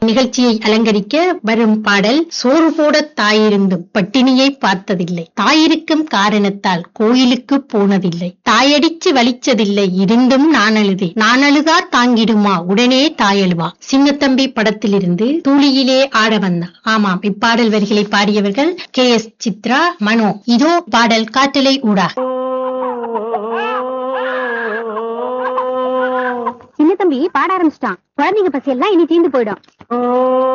நிகழ்ச்சியை அலங்கரிக்க வரும் பாடல் சோறு போட தாயிருந்தும் பட்டினியை பார்த்ததில்லை தாயிருக்கும் காரணத்தால் கோயிலுக்கு போனதில்லை தாயடிச்சு வலிச்சதில்லை இருந்தும் நான் அழுதேன் நான் அழுதா தாங்கிடுமா உடனே தாயழுவா சின்னத்தம்பி படத்திலிருந்து தூளியிலே ஆட வந்தான் ஆமாம் இப்பாடல் வரிகளை பாடியவர்கள் கே எஸ் சித்ரா மனோ இதோ பாடல் காற்றலை ஊடா சின்ன தம்பி பாட ஆரம்பிச்சிட்டான் குழந்தைங்க பசி எல்லாம் இனி தீந்து போயிடும்